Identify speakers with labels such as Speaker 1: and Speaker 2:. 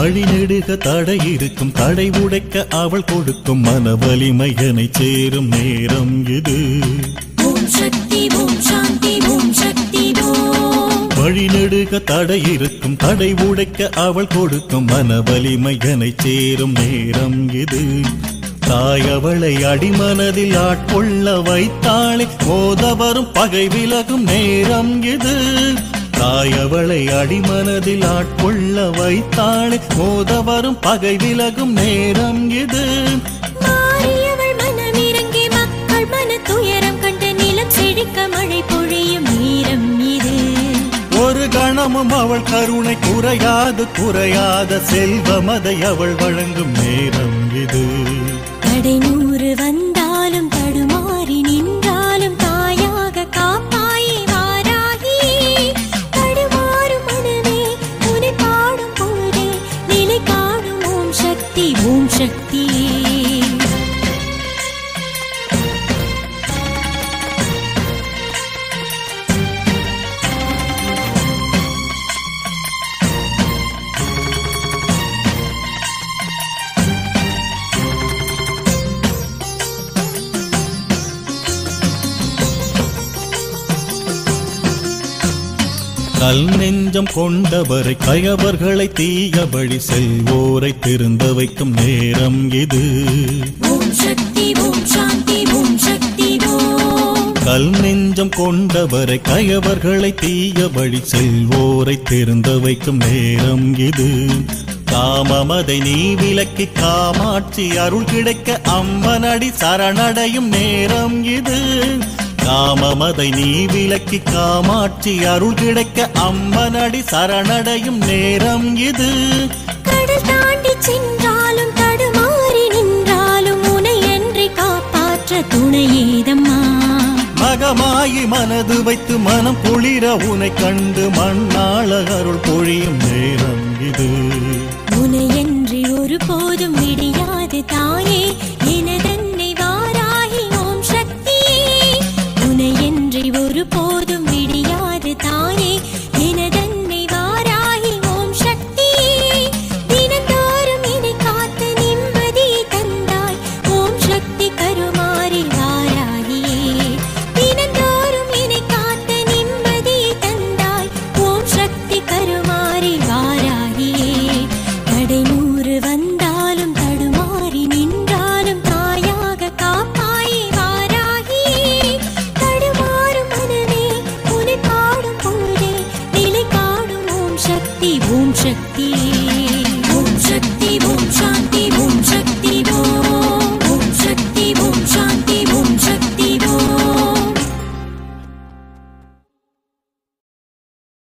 Speaker 1: வழி நெடுக தடை இருக்கும் தடை உடைக்க அவள் கொடுக்கும் மன வலிமையனை சேரும் நேரம் இது
Speaker 2: ஓம் சக்தி ஓம் சாந்தி ஓம் சக்தி ஓம்
Speaker 1: வழி நெடுக தடை இருக்கும் தடை உடைக்க அவள் கொடுக்கும் மன வலிமையனை சேரும் நேரம் இது தாய் அவளை அடிமனதில் ஆட்கொள்ள வைத்தாளே மோத வரும் பகை விலகும் நேரம் இது தாய் அவளை அடிமனதில் ஆட்கொள்ள வைத்தாளே மோத வரும் பகை விலகும் நேரம் இது
Speaker 2: மாறியவள் மனமிறங்கி மக்கள் மன துயரம் கண்டு நிலம் செழிக்க மழை பொழியும் நேரம் இது
Speaker 1: ஒரு கணமும் அவள் கருணை குறையாது குறையாத செல்வமதை அவள் வழங்கும் நேரம் இது
Speaker 2: தடை நூறு வந்தாலும் தடுமாறி நின்றாலும் தாயாக காப்பாயே வாராகி தடுமாறும் மனமே உனை பாடும் பொழுதே நிலை காணும் ஓம் சக்தி ஓம் சக்தி
Speaker 1: கல் நெஞ்சம் கொண்டவரை கயவர்களை தீயபடி செல்வோரை திருந்த வைக்கும் நேரம் இது
Speaker 2: ஓம் சக்தி ஓம் சாந்தி ஓம் சக்தி ஓம்
Speaker 1: கல் நெஞ்சம் கொண்டவரை கயவர்களை தீயபடி செல்வோரை திருந்த வைக்கும் நேரம் இது காமமதை நீ விலக்கி காமாட்சி அருள் கிடைக்க அம்மனடி சரணடையும் நேரம் இது காமமதை நீ விலக்கி காமாட்சி அருள் கிடைக்க அம்மனடி சரணடையும் நேரம் இது
Speaker 2: கடல் தாண்டி சென்றாலும் தடுமாறி நின்றாலும் உனை என்று காப்பாற்ற துணையேதம்மா
Speaker 1: மகமாயி மனது வைத்து மனம் குளிர உனை கண்டு மண்ணாள அருள் பொழியும் நேரம் இது
Speaker 2: உனை என்று ஒருபோதும் விடியாது தாயே